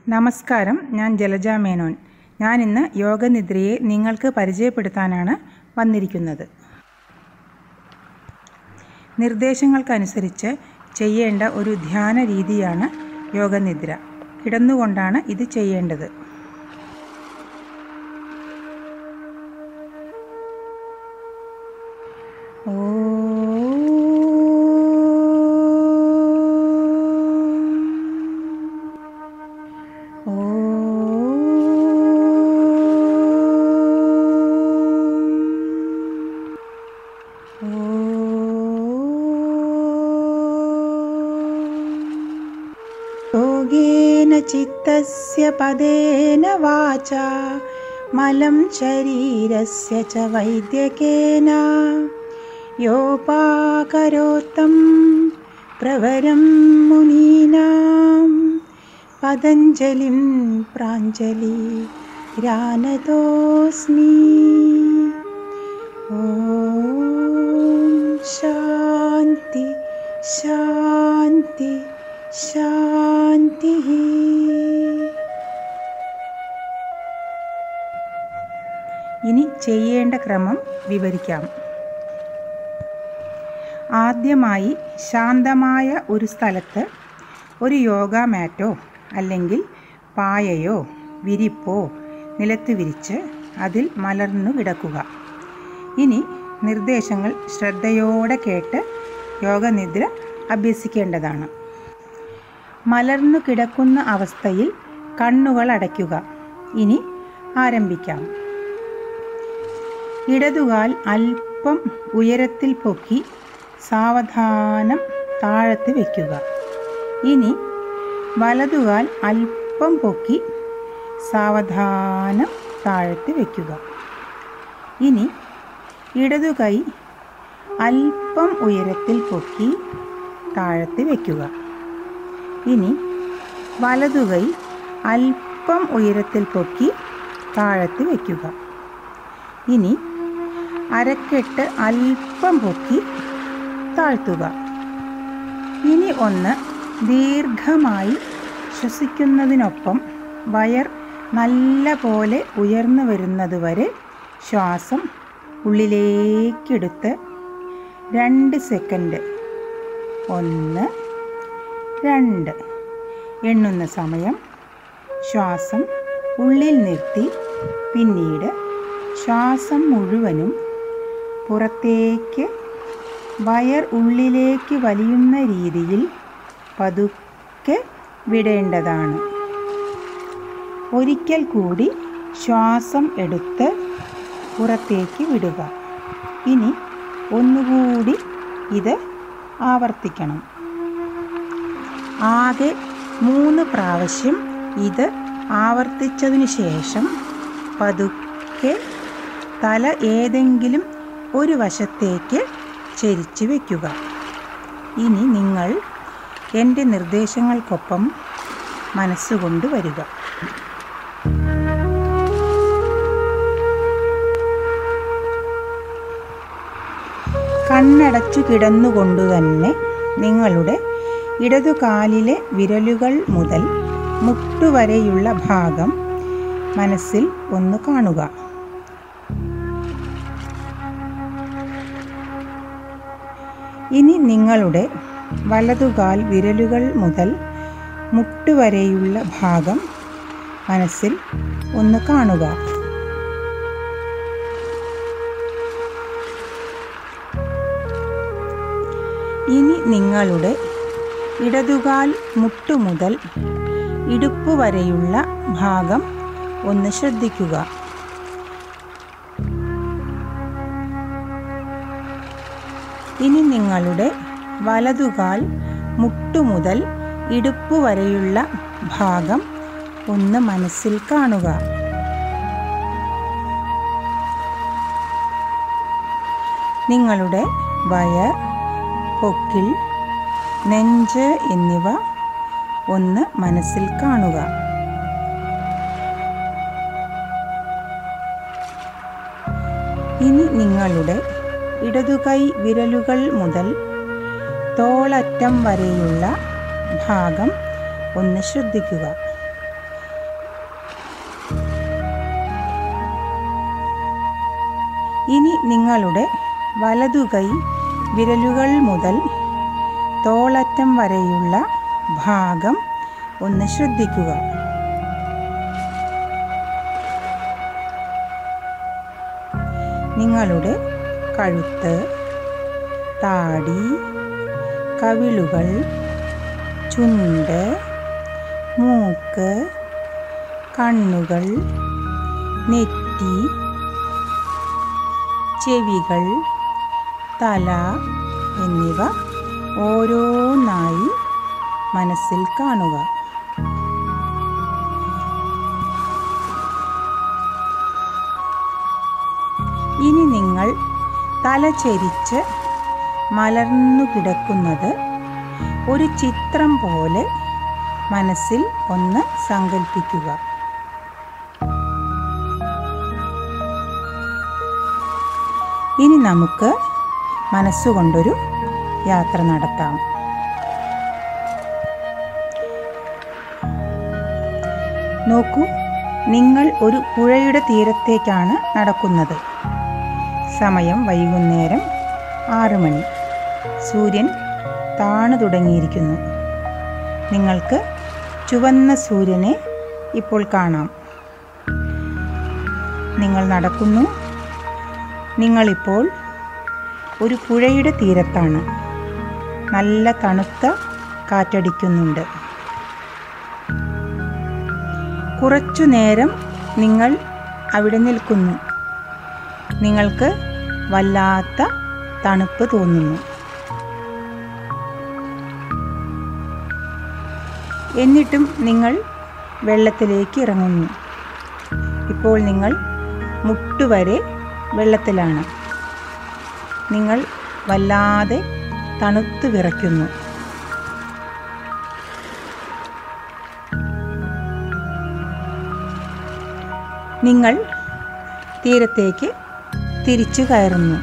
നമസ്കാരം ഞാൻ ജലജ മേനോൻ ഞാനിന്ന് യോഗനിദ്രയെ നിങ്ങൾക്ക് പരിചയപ്പെടുത്താനാണ് വന്നിരിക്കുന്നത് നിർദ്ദേശങ്ങൾക്കനുസരിച്ച് ചെയ്യേണ്ട ഒരു ധ്യാന രീതിയാണ് യോഗനിദ്ര കിടന്നുകൊണ്ടാണ് ഇത് ചെയ്യേണ്ടത് योगेन चित्तस्य पदेन वाचा मलं शरीरस्य च वैद्यकेन योपाकरोत्तं प्रवरं मुनीनां पतञ्जलिं प्राञ्जलि रानतोऽस्मि ॐ शान्ति शान्ति ശാന്തിഃ ഇനി ചെയ്യേണ്ട ക്രമം വിവരിക്കാം ആദ്യമായി ശാന്തമായ ഒരു സ്ഥലത്ത് ഒരു യോഗ മാറ്റോ അല്ലെങ്കിൽ പായയോ വിരിപ്പോ നിലത്ത് വിരിച്ച് അതിൽ മലർന്നു കിടക്കുക ഇനി നിർദ്ദേശങ്ങൾ ശ്രദ്ധയോടെ കേട്ട് യോഗനിദ്ര അഭ്യസിക്കേണ്ടതാണ് മലർന്നു കിടക്കുന്ന അവസ്ഥയിൽ കണ്ണുകൾ അടയ്ക്കുക ഇനി ആരംഭിക്കാം ഇടതുകാൽ അല്പം ഉയരത്തിൽ പൊക്കി സാവധാനം താഴത്ത് വയ്ക്കുക ഇനി വലതുകാൽ അല്പം പൊക്കി സാവധാനം താഴത്ത് വയ്ക്കുക ഇനി ഇടതു കൈ അല്പം ഉയരത്തിൽ പൊക്കി താഴത്ത് വയ്ക്കുക ഇനി വലതുകൈ അല്പം ഉയരത്തിൽ പൊക്കി താഴത്ത് വയ്ക്കുക ഇനി അരക്കെട്ട് അല്പം പൊക്കി താഴ്ത്തുക ഇനി ഒന്ന് ദീർഘമായി ശ്വസിക്കുന്നതിനൊപ്പം വയർ നല്ല പോലെ ഉയർന്നു വരുന്നതുവരെ ശ്വാസം ഉള്ളിലേക്കെടുത്ത് രണ്ട് സെക്കൻഡ് ഒന്ന് രണ്ട് എണ്ണുന്ന സമയം ശ്വാസം ഉള്ളിൽ നിർത്തി പിന്നീട് ശ്വാസം മുഴുവനും പുറത്തേക്ക് വയർ ഉള്ളിലേക്ക് വലിയുന്ന രീതിയിൽ പതുക്കെ വിടേണ്ടതാണ് ഒരിക്കൽ കൂടി ശ്വാസം എടുത്ത് പുറത്തേക്ക് വിടുക ഇനി ഒന്നുകൂടി ഇത് ആവർത്തിക്കണം ആകെ മൂന്ന് പ്രാവശ്യം ഇത് ആവർത്തിച്ചതിനു ശേഷം പതുക്കെ തല ഏതെങ്കിലും ഒരു വശത്തേക്ക് ചെരിച്ചു വയ്ക്കുക ഇനി നിങ്ങൾ എൻ്റെ നിർദ്ദേശങ്ങൾക്കൊപ്പം മനസ്സുകൊണ്ട് വരിക കണ്ണടച്ചു കിടന്നുകൊണ്ടു തന്നെ നിങ്ങളുടെ ഇടതുകാലിലെ വിരലുകൾ മുതൽ മുട്ടുവരെയുള്ള ഭാഗം മനസ്സിൽ ഒന്ന് കാണുക ഇനി നിങ്ങളുടെ വലതുകാൽ വിരലുകൾ മുതൽ മുട്ടുവരെയുള്ള ഭാഗം മനസ്സിൽ ഒന്ന് കാണുക ഇനി നിങ്ങളുടെ ഇടതുകാൽ മുട്ടുമുതൽ ഇടുപ്പ് വരെയുള്ള ഭാഗം ഒന്ന് ശ്രദ്ധിക്കുക ഇനി നിങ്ങളുടെ വലതുകാൽ മുട്ടുമുതൽ ഇടുപ്പ് വരെയുള്ള ഭാഗം ഒന്ന് മനസ്സിൽ കാണുക നിങ്ങളുടെ വയർ പൊക്കിൾ നെഞ്ച് എന്നിവ ഒന്ന് മനസ്സിൽ കാണുക ഇനി നിങ്ങളുടെ ഇടതുകൈ വിരലുകൾ മുതൽ തോളറ്റം വരെയുള്ള ഭാഗം ഒന്ന് ശ്രദ്ധിക്കുക ഇനി നിങ്ങളുടെ വലതുകൈ വിരലുകൾ മുതൽ തോളറ്റം വരെയുള്ള ഭാഗം ഒന്ന് ശ്രദ്ധിക്കുക നിങ്ങളുടെ കഴുത്ത് താടി കവിളുകൾ ചുണ്ട് മൂക്ക് കണ്ണുകൾ നെറ്റി ചെവികൾ തല എന്നിവ ഓരോന്നായി മനസ്സിൽ കാണുക ഇനി നിങ്ങൾ തല ചെരിച്ച് മലർന്നു കിടക്കുന്നത് ഒരു ചിത്രം പോലെ മനസ്സിൽ ഒന്ന് സങ്കല്പിക്കുക ഇനി നമുക്ക് മനസ്സുകൊണ്ടൊരു യാത്ര നടത്താം നോക്കൂ നിങ്ങൾ ഒരു പുഴയുടെ തീരത്തേക്കാണ് നടക്കുന്നത് സമയം വൈകുന്നേരം ആറ് മണി സൂര്യൻ താണു തുടങ്ങിയിരിക്കുന്നു നിങ്ങൾക്ക് ചുവന്ന സൂര്യനെ ഇപ്പോൾ കാണാം നിങ്ങൾ നടക്കുന്നു നിങ്ങളിപ്പോൾ ഒരു പുഴയുടെ തീരത്താണ് നല്ല തണുത്ത കാറ്റടിക്കുന്നുണ്ട് കുറച്ചു നേരം നിങ്ങൾ അവിടെ നിൽക്കുന്നു നിങ്ങൾക്ക് വല്ലാത്ത തണുപ്പ് തോന്നുന്നു എന്നിട്ടും നിങ്ങൾ വെള്ളത്തിലേക്ക് ഇറങ്ങുന്നു ഇപ്പോൾ നിങ്ങൾ മുട്ടുവരെ വെള്ളത്തിലാണ് നിങ്ങൾ വല്ലാതെ തണുത്തു വിറയ്ക്കുന്നു നിങ്ങൾ തീരത്തേക്ക് തിരിച്ചു കയറുന്നു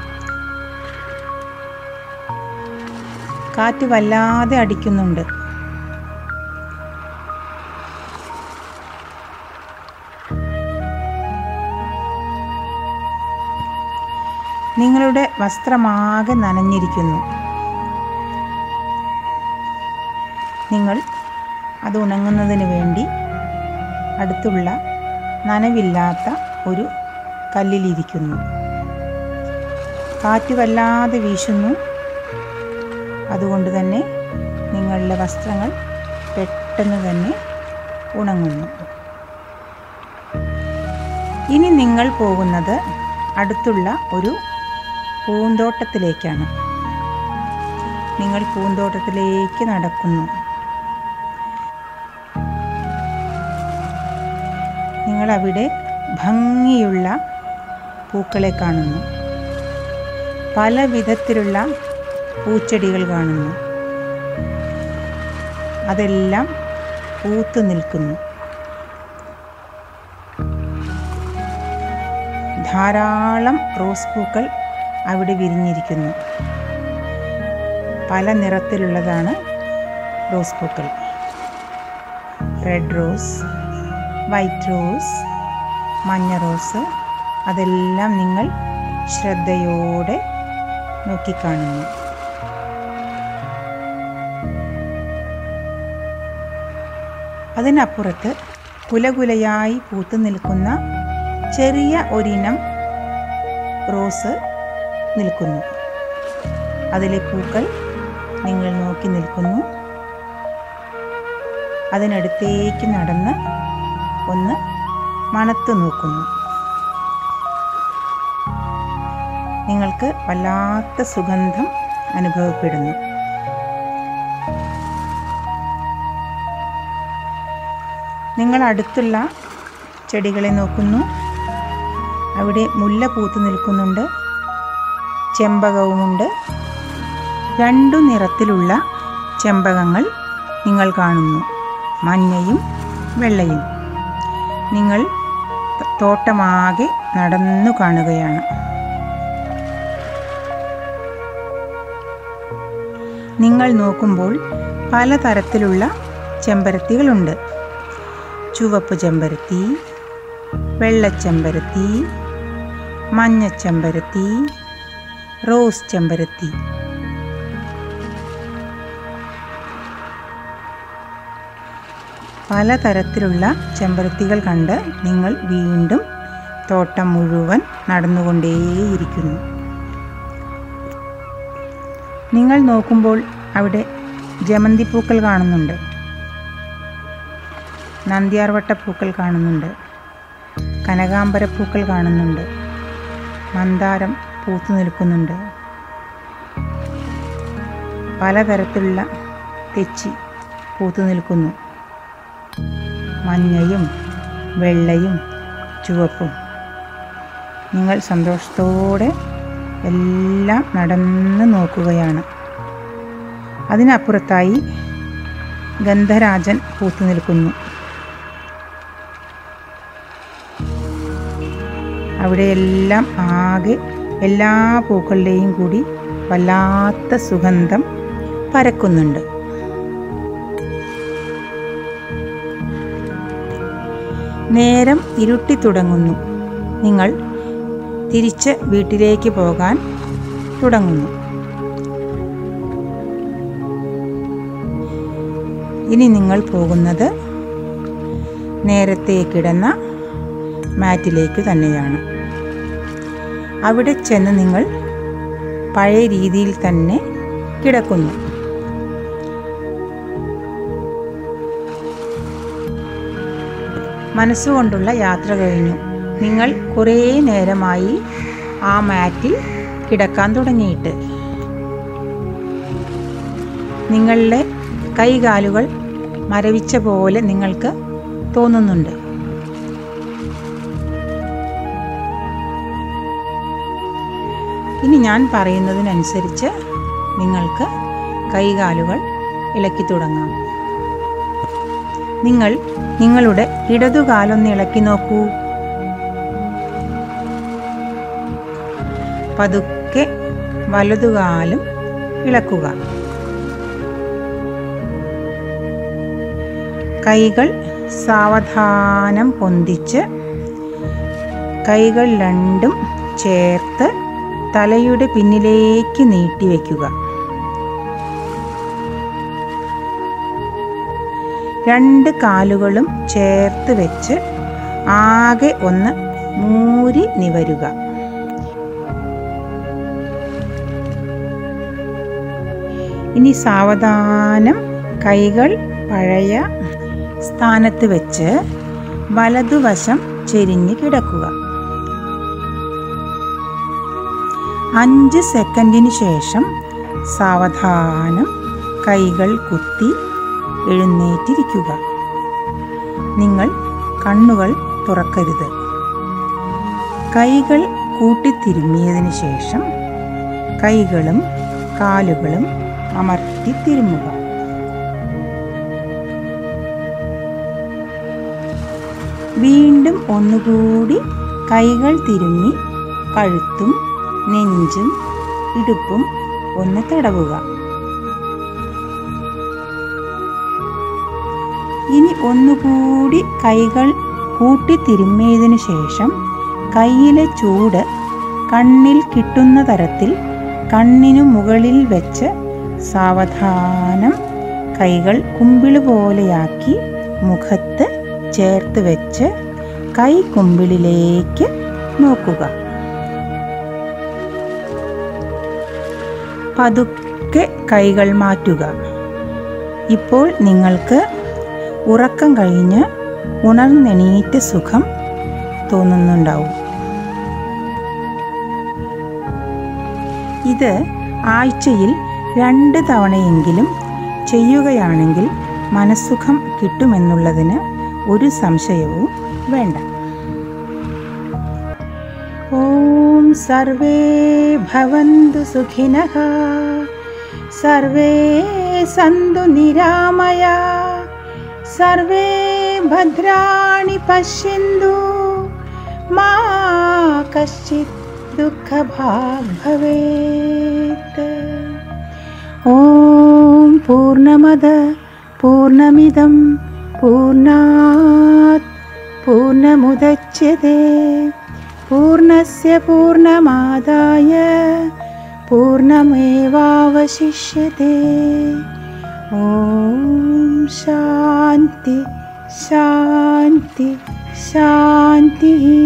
കാറ്റ് വല്ലാതെ അടിക്കുന്നുണ്ട് നിങ്ങളുടെ വസ്ത്രമാകെ നനഞ്ഞിരിക്കുന്നു നിങ്ങൾ അത് ഉണങ്ങുന്നതിന് വേണ്ടി അടുത്തുള്ള നനവില്ലാത്ത ഒരു കല്ലിലിരിക്കുന്നു കാറ്റ് വല്ലാതെ വീശുന്നു അതുകൊണ്ട് തന്നെ നിങ്ങളുടെ വസ്ത്രങ്ങൾ പെട്ടെന്ന് തന്നെ ഉണങ്ങുന്നു ഇനി നിങ്ങൾ പോകുന്നത് അടുത്തുള്ള ഒരു പൂന്തോട്ടത്തിലേക്കാണ് നിങ്ങൾ പൂന്തോട്ടത്തിലേക്ക് നടക്കുന്നു നിങ്ങൾ അവിടെ ഭംഗിയുള്ള പൂക്കളെ കാണുന്നു പല വിധത്തിലുള്ള പൂച്ചെടികൾ കാണുന്നു അതെല്ലാം പൂത്തു നിൽക്കുന്നു ധാരാളം റോസ് പൂക്കൾ അവിടെ വിരിഞ്ഞിരിക്കുന്നു പല നിറത്തിലുള്ളതാണ് റോസ് പൂക്കൾ റെഡ് റോസ് വൈറ്റ് റോസ് മഞ്ഞ റോസ് അതെല്ലാം നിങ്ങൾ ശ്രദ്ധയോടെ നോക്കിക്കാണുന്നു അതിനപ്പുറത്ത് കുലകുലയായി പൂത്തു നിൽക്കുന്ന ചെറിയ ഒരിനം റോസ് നിൽക്കുന്നു അതിലെ പൂക്കൾ നിങ്ങൾ നോക്കി നിൽക്കുന്നു അതിനടുത്തേക്ക് നടന്ന് ഒന്ന് മണത്തു നോക്കുന്നു നിങ്ങൾക്ക് വല്ലാത്ത സുഗന്ധം അനുഭവപ്പെടുന്നു നിങ്ങൾ അടുത്തുള്ള ചെടികളെ നോക്കുന്നു അവിടെ മുല്ല പൂത്തു നിൽക്കുന്നുണ്ട് ചെമ്പകവുമുണ്ട് രണ്ടു നിറത്തിലുള്ള ചെമ്പകങ്ങൾ നിങ്ങൾ കാണുന്നു മഞ്ഞയും വെള്ളയും നിങ്ങൾ തോട്ടമാകെ നടന്നു കാണുകയാണ് നിങ്ങൾ നോക്കുമ്പോൾ പലതരത്തിലുള്ള ചെമ്പരത്തികളുണ്ട് ചുവപ്പ് ചെമ്പരത്തി വെള്ളച്ചെമ്പരത്തി മഞ്ഞച്ചെമ്പരത്തി റോസ് ചെമ്പരത്തി പലതരത്തിലുള്ള ചെമ്പരത്തികൾ കണ്ട് നിങ്ങൾ വീണ്ടും തോട്ടം മുഴുവൻ നടന്നുകൊണ്ടേയിരിക്കുന്നു നിങ്ങൾ നോക്കുമ്പോൾ അവിടെ ജമന്തിപ്പൂക്കൾ കാണുന്നുണ്ട് നന്ദ്യാർവട്ടപ്പൂക്കൾ കാണുന്നുണ്ട് കനകാംബരപ്പൂക്കൾ കാണുന്നുണ്ട് മന്ദാരം പൂത്തു നിൽക്കുന്നുണ്ട് പലതരത്തിലുള്ള തെച്ചി പൂത്തു നിൽക്കുന്നു മഞ്ഞയും വെള്ളയും ചുവപ്പും നിങ്ങൾ സന്തോഷത്തോടെ എല്ലാം നടന്ന് നോക്കുകയാണ് അതിനപ്പുറത്തായി ഗന്ധരാജൻ പൂത്തു നിൽക്കുന്നു അവിടെയെല്ലാം ആകെ എല്ലാ പൂക്കളുടെയും കൂടി വല്ലാത്ത സുഗന്ധം പരക്കുന്നുണ്ട് നേരം ഇരുട്ടി തുടങ്ങുന്നു നിങ്ങൾ തിരിച്ച് വീട്ടിലേക്ക് പോകാൻ തുടങ്ങുന്നു ഇനി നിങ്ങൾ പോകുന്നത് നേരത്തെ കിടന്ന മാറ്റിലേക്ക് തന്നെയാണ് അവിടെ ചെന്ന് നിങ്ങൾ പഴയ രീതിയിൽ തന്നെ കിടക്കുന്നു മനസ്സുകൊണ്ടുള്ള യാത്ര കഴിഞ്ഞു നിങ്ങൾ കുറേ നേരമായി ആ മാറ്റിൽ കിടക്കാൻ തുടങ്ങിയിട്ട് നിങ്ങളുടെ കൈകാലുകൾ മരവിച്ച പോലെ നിങ്ങൾക്ക് തോന്നുന്നുണ്ട് ഇനി ഞാൻ പറയുന്നതിനനുസരിച്ച് നിങ്ങൾക്ക് കൈകാലുകൾ ഇളക്കി തുടങ്ങാം നിങ്ങൾ നിങ്ങളുടെ ഇടതുകാലൊന്ന് ഇളക്കി നോക്കൂ പതുക്കെ വലതുകാലും ഇളക്കുക കൈകൾ സാവധാനം പൊന്തിച്ച് കൈകൾ രണ്ടും ചേർത്ത് തലയുടെ പിന്നിലേക്ക് നീട്ടിവെക്കുക രണ്ട് കാലുകളും ചേർത്ത് വെച്ച് ആകെ ഒന്ന് മൂരി നിവരുക ഇനി സാവധാനം കൈകൾ പഴയ സ്ഥാനത്ത് വെച്ച് വലതുവശം ചെരിഞ്ഞ് കിടക്കുക അഞ്ച് സെക്കൻഡിന് ശേഷം സാവധാനം കൈകൾ കുത്തി എഴുന്നേറ്റിരിക്കുക നിങ്ങൾ കണ്ണുകൾ തുറക്കരുത് കൈകൾ കൂട്ടിത്തിരുമ്മിയതിന് ശേഷം കൈകളും കാലുകളും അമർത്തി തിരുമുക വീണ്ടും ഒന്നുകൂടി കൈകൾ തിരുമ്മി കഴുത്തും നെഞ്ചും ഇടുപ്പും ഒന്ന് തടവുക ഇനി ഒന്നുകൂടി കൈകൾ കൂട്ടി തിരുമ്മിയതിനു ശേഷം കയ്യിലെ ചൂട് കണ്ണിൽ കിട്ടുന്ന തരത്തിൽ കണ്ണിനു മുകളിൽ വെച്ച് സാവധാനം കൈകൾ കുമ്പിള് പോലെയാക്കി മുഖത്ത് ചേർത്ത് വെച്ച് കൈ കുമ്പിളിലേക്ക് നോക്കുക പതുക്കെ കൈകൾ മാറ്റുക ഇപ്പോൾ നിങ്ങൾക്ക് ഉറക്കം കഴിഞ്ഞ് ഉണർന്നെണീറ്റ സുഖം തോന്നുന്നുണ്ടാവും ഇത് ആഴ്ചയിൽ രണ്ട് തവണയെങ്കിലും ചെയ്യുകയാണെങ്കിൽ മനസ്സുഖം കിട്ടുമെന്നുള്ളതിന് ഒരു സംശയവും വേണ്ട ഓം സർവേ ഭവന്തു സുഖിനഃ സർവേ സന്തു നിരാമയ സർവേ ഭദ്രാണി പശ്യന്തു മാ കശ്ചിത് ദുഃഖഭാഗ് ഭവേത് ഓം പൂർണ്ണമദ പൂർണ്ണമിദം പൂർണ്ണാത് പൂർണ്ണമുദച്യത്തെ പൂർണ്ണസ്യ പൂർണ്ണമാദായ പൂർണ്ണമേവാവശിഷ്യത്തെ ഓം ശാന്തി ശാന്തി ശാന്തി